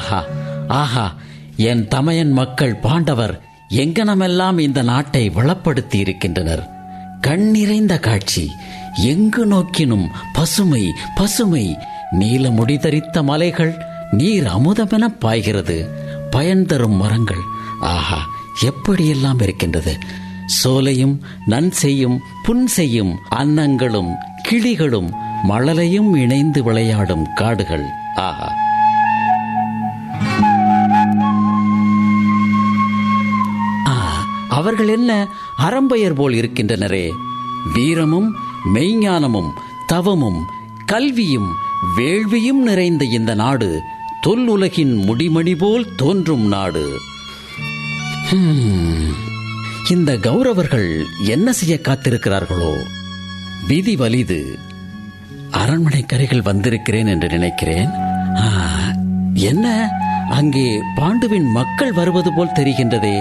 ஆஹா ஆஹா என் தமையன் மக்கள் பாண்டவர் எங்கனமெல்லாம் இந்த நாட்டை வளப்படுத்தி இருக்கின்றனர் கண்ணிறைந்த காட்சி எங்கு நோக்கினும் பசுமை பசுமை நீல முடிதரித்த மலைகள் நீர் அமுதமென பாய்கிறது பயன் தரும் மரங்கள் ஆஹா எப்படியெல்லாம் இருக்கின்றது சோலையும் நன் செய்யும் புன் செய்யும் அன்னங்களும் கிளிகளும் மழலையும் இணைந்து விளையாடும் காடுகள் ஆஹா ஆ, அவர்கள் என்ன அறம்பெயர் போல் இருக்கின்றனரே வீரமும் மெய்ஞானமும் தவமும் கல்வியும் வேள்வியும் நிறைந்த இந்த நாடு தொல்லுலகின் முடிமணி போல் தோன்றும் நாடு ஹம், இந்த கௌரவர்கள் என்ன செய்ய காத்திருக்கிறார்களோ விதி வலிது அரண்மனை கரைகள் வந்திருக்கிறேன் என்று நினைக்கிறேன் ஆ, என்ன அங்கே பாண்டுவின் மக்கள் வருவது போல் தெரிகின்றதே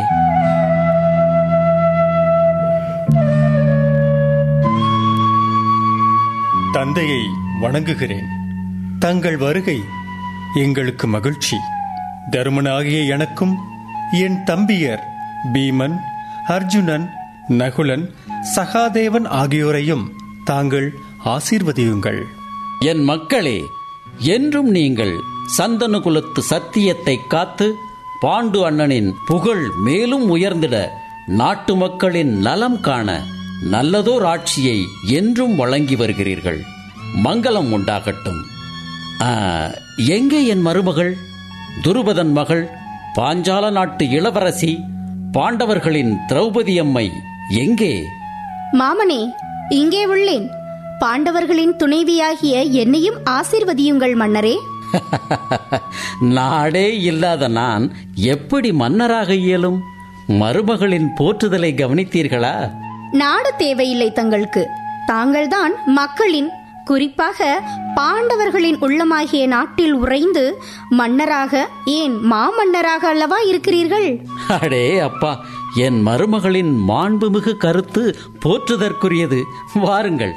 தந்தையை வணங்குகிறேன் தங்கள் வருகை எங்களுக்கு மகிழ்ச்சி தருமனாகிய எனக்கும் என் தம்பியர் பீமன் அர்ஜுனன் நகுலன் சகாதேவன் ஆகியோரையும் தாங்கள் ஆசீர்வதியுங்கள் என் மக்களே என்றும் நீங்கள் சந்தனு குலத்து சத்தியத்தை காத்து பாண்டு அண்ணனின் புகழ் மேலும் உயர்ந்திட நாட்டு மக்களின் நலம் காண நல்லதோர் ஆட்சியை என்றும் வழங்கி வருகிறீர்கள் மங்களம் உண்டாகட்டும் ஆ, எங்கே என் மருமகள் துருபதன் மகள் பாஞ்சால நாட்டு இளவரசி பாண்டவர்களின் திரௌபதி அம்மை எங்கே மாமனே இங்கே உள்ளேன் பாண்டவர்களின் துணைவியாகிய என்னையும் ஆசீர்வதியுங்கள் மன்னரே நாடே இல்லாத நான் எப்படி மன்னராக இயலும் மருமகளின் போற்றுதலை கவனித்தீர்களா நாடு தேவையில்லை தங்களுக்கு தாங்கள்தான் மக்களின் குறிப்பாக பாண்டவர்களின் உள்ளமாகிய நாட்டில் உறைந்து மன்னராக ஏன் மாமன்னராக அல்லவா இருக்கிறீர்கள் அடே அப்பா என் மருமகளின் மாண்புமிகு கருத்து போற்றுதற்குரியது வாருங்கள்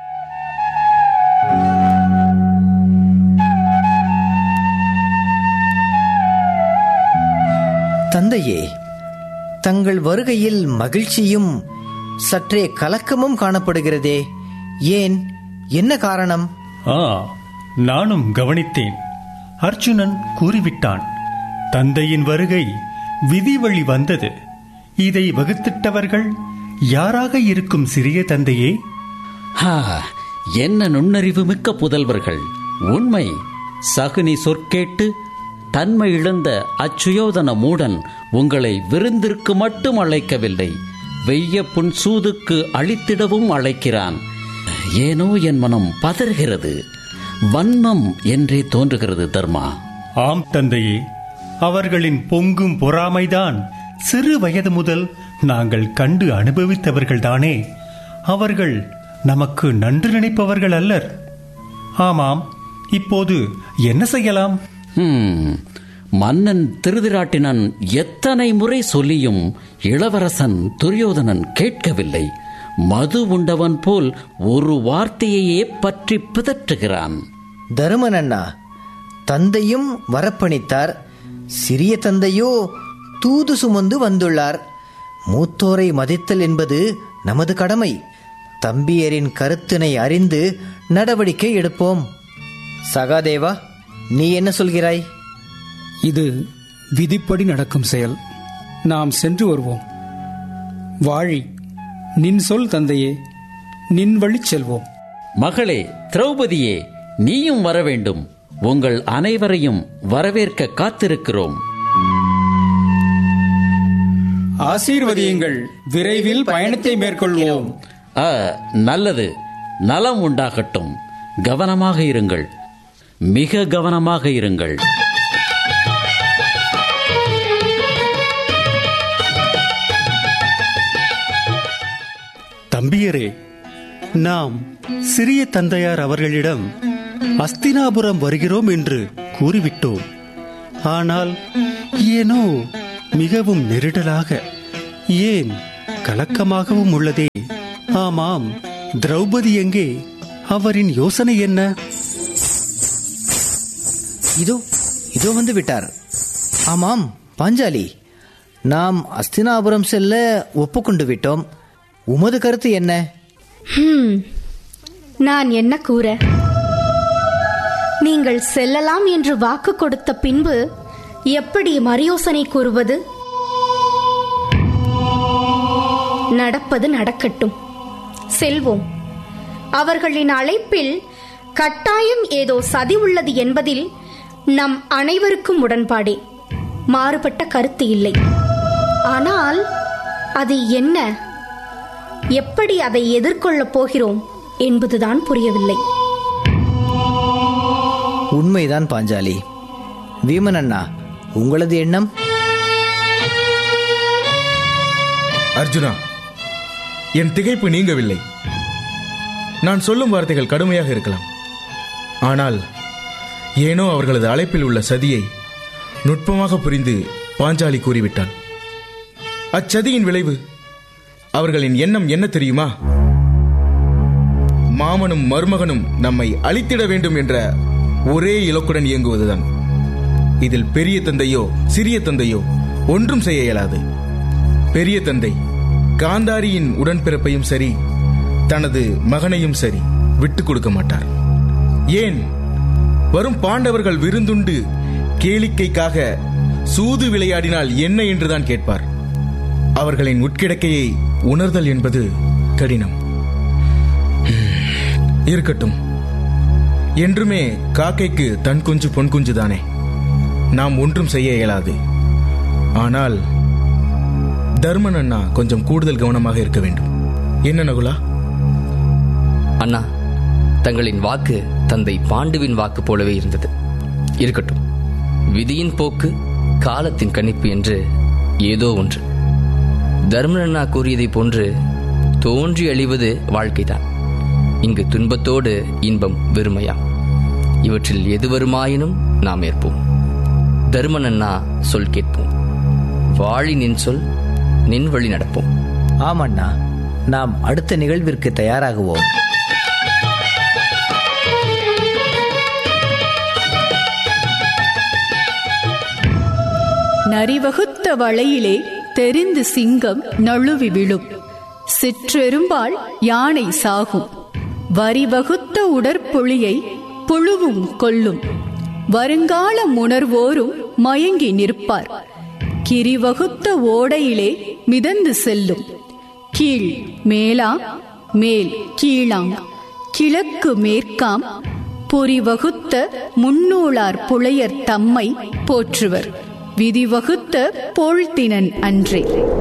தந்தையே தங்கள் வருகையில் மகிழ்ச்சியும் சற்றே கலக்கமும் காணப்படுகிறதே ஏன் என்ன காரணம் ஆ நானும் கவனித்தேன் அர்ஜுனன் கூறிவிட்டான் தந்தையின் வருகை விதி வழி வந்தது இதை வகுத்திட்டவர்கள் யாராக இருக்கும் சிறிய தந்தையே ஹா, என்ன நுண்ணறிவு மிக்க புதல்வர்கள் உண்மை சகுனி சொற்கேட்டு தன்மை இழந்த அச்சுயோதன மூடன் உங்களை விருந்திற்கு மட்டும் அழைக்கவில்லை வெய்ய புன் சூதுக்கு அழித்திடவும் அழைக்கிறான் ஏனோ என் மனம் பதறுகிறது வன்மம் என்றே தோன்றுகிறது தர்மா ஆம் தந்தையே அவர்களின் பொங்கும் பொறாமைதான் சிறு வயது முதல் நாங்கள் கண்டு அனுபவித்தவர்கள்தானே அவர்கள் நமக்கு நன்று நினைப்பவர்கள் அல்லர் ஆமாம் இப்போது என்ன செய்யலாம் ஹம், மன்னன் திருதிராட்டினன் எத்தனை முறை சொல்லியும் இளவரசன் துரியோதனன் கேட்கவில்லை மது உண்டவன் போல் ஒரு வார்த்தையையே பற்றி பிதற்றுகிறான் தருமன் அண்ணா தந்தையும் வரப்பணித்தார் சிறிய தந்தையோ தூது சுமந்து வந்துள்ளார் மூத்தோரை மதித்தல் என்பது நமது கடமை தம்பியரின் கருத்தினை அறிந்து நடவடிக்கை எடுப்போம் சகாதேவா நீ என்ன சொல்கிறாய் இது விதிப்படி நடக்கும் செயல் நாம் சென்று வருவோம் வாழி நின் சொல் தந்தையே நின் வழிச் செல்வோம் மகளே திரௌபதியே நீயும் வர வேண்டும் உங்கள் அனைவரையும் வரவேற்க காத்திருக்கிறோம் ஆசீர்வதியுங்கள் விரைவில் பயணத்தை மேற்கொள்வோம் ஆ, நல்லது நலம் உண்டாகட்டும் கவனமாக இருங்கள் மிக கவனமாக இருங்கள் தம்பியரே நாம் சிறிய தந்தையார் அவர்களிடம் அஸ்தினாபுரம் வருகிறோம் என்று கூறிவிட்டோம் ஆனால் ஏனோ மிகவும் நெருடலாக ஏன் கலக்கமாகவும் உள்ளதே ஆமாம் திரௌபதி எங்கே அவரின் யோசனை என்ன இதோ இதோ வந்து விட்டார் ஆமாம் பாஞ்சாலி நாம் அஸ்தினாபுரம் செல்ல ஒப்புக்கொண்டு விட்டோம் உமது கருத்து என்ன ஹம், நான் என்ன கூற நீங்கள் செல்லலாம் என்று வாக்கு கொடுத்த பின்பு எப்படி மரியோசனை கூறுவது நடப்பது நடக்கட்டும் செல்வோம் அவர்களின் அழைப்பில் கட்டாயம் ஏதோ சதி உள்ளது என்பதில் நம் அனைவருக்கும் உடன்பாடே மாறுபட்ட கருத்து இல்லை ஆனால் அது என்ன எப்படி அதை எதிர்கொள்ளப் போகிறோம் என்பதுதான் புரியவில்லை உண்மைதான் பாஞ்சாலி வீமன் அண்ணா உங்களது எண்ணம் அர்ஜுனா என் திகைப்பு நீங்கவில்லை நான் சொல்லும் வார்த்தைகள் கடுமையாக இருக்கலாம் ஆனால் ஏனோ அவர்களது அழைப்பில் உள்ள சதியை நுட்பமாக புரிந்து பாஞ்சாலி கூறிவிட்டாள் அச்சதியின் விளைவு அவர்களின் எண்ணம் என்ன தெரியுமா மாமனும் மருமகனும் நம்மை அழித்திட வேண்டும் என்ற ஒரே இலக்குடன் இயங்குவதுதான் இதில் பெரிய தந்தையோ சிறிய தந்தையோ ஒன்றும் செய்ய இயலாது பெரிய தந்தை காந்தாரியின் உடன்பிறப்பையும் சரி தனது மகனையும் சரி விட்டுக் கொடுக்க மாட்டார் ஏன் வரும் பாண்டவர்கள் விருந்துண்டு கேளிக்கைக்காக சூது விளையாடினால் என்ன என்றுதான் கேட்பார் அவர்களின் உட்கிடக்கையை உணர்தல் என்பது கடினம் இருக்கட்டும் என்றுமே காக்கைக்கு தன் குஞ்சு பொன் குஞ்சு தானே நாம் ஒன்றும் செய்ய இயலாது ஆனால் தர்மன் அண்ணா கொஞ்சம் கூடுதல் கவனமாக இருக்க வேண்டும் என்ன நகுலா அண்ணா தங்களின் வாக்கு தந்தை பாண்டுவின் வாக்கு போலவே இருந்தது இருக்கட்டும் விதியின் போக்கு காலத்தின் கணிப்பு என்று ஏதோ ஒன்று தர்மன் அண்ணா கூறியதைப் போன்று தோன்றி அழிவது வாழ்க்கைதான் இங்கு துன்பத்தோடு இன்பம் வெறுமையா இவற்றில் எது வருமாயினும் நாம் ஏற்போம் தர்மன் அண்ணா சொல் கேட்போம் வாழி நின் சொல் நின் வழி நடப்போம் ஆமண்ணா நாம் அடுத்த நிகழ்விற்கு தயாராகுவோம் நரிவகுத்த வளையிலே தெரிந்து சிங்கம் நழுவி விழும் சிற்றெரும்பால் யானை சாகும் வரிவகுத்த உடற்புளியை புழுவும் கொல்லும் வருங்காலம் உணர்வோரும் மயங்கி நிற்பார் கிரிவகுத்த ஓடையிலே மிதந்து செல்லும் கீழ் மேலா மேல் கீழாம் கிழக்கு மேற்காம் பொறிவகுத்த முன்னூளார் புலையர் தம்மை போற்றுவர் விதிவகுத்த போழ்த்தினன் அன்றே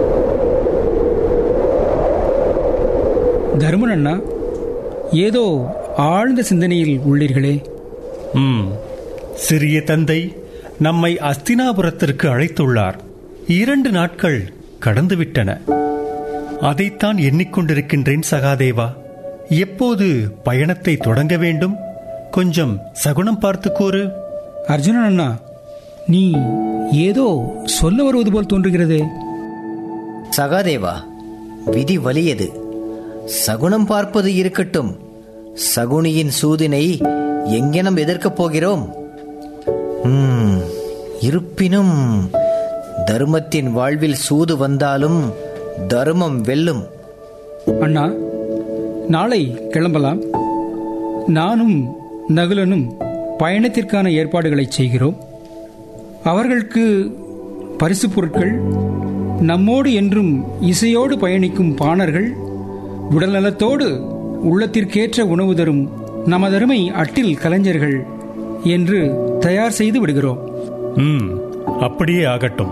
தருமன் அண்ணா ஏதோ ஆழ்ந்த சிந்தனையில் உள்ளீர்களே ம் சிறிய தந்தை நம்மை அஸ்தினாபுரத்திற்கு அழைத்துள்ளார் இரண்டு நாட்கள் கடந்துவிட்டன அதைத்தான் எண்ணிக்கொண்டிருக்கின்றேன் சகாதேவா எப்போது பயணத்தை தொடங்க வேண்டும் கொஞ்சம் சகுனம் பார்த்து கூறு அர்ஜுனன் அண்ணா நீ ஏதோ சொல்ல வருவது போல் தோன்றுகிறதே சகாதேவா விதி வலியது சகுனம் பார்ப்பது இருக்கட்டும் சகுனியின் சூதினை எங்கெனம் எதிர்க்கப் போகிறோம் ம், இருப்பினும் தர்மத்தின் வாழ்வில் சூது வந்தாலும் தர்மம் வெல்லும் அண்ணா நாளை கிளம்பலாம் நானும் நகுலனும் பயணத்திற்கான ஏற்பாடுகளை செய்கிறோம் அவர்களுக்கு பரிசு பொருட்கள் நம்மோடு என்றும் இசையோடு பயணிக்கும் பாணர்கள் உடல்நலத்தோடு உள்ளத்திற்கேற்ற உணவு தரும் நமதருமை அட்டில் கலைஞர்கள் என்று தயார் செய்து விடுகிறோம் ம் அப்படியே ஆகட்டும்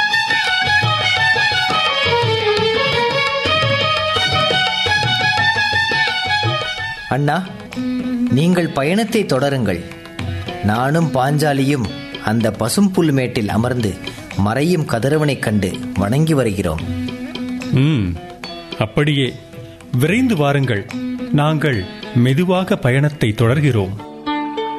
அண்ணா நீங்கள் பயணத்தை தொடருங்கள் நானும் பாஞ்சாலியும் அந்த பசும்புல் மேட்டில் அமர்ந்து மறையும் கதிரவனைக் கண்டு வணங்கி வருகிறோம் ம் அப்படியே விரைந்து வாருங்கள் நாங்கள் மெதுவாக பயணத்தை தொடர்கிறோம்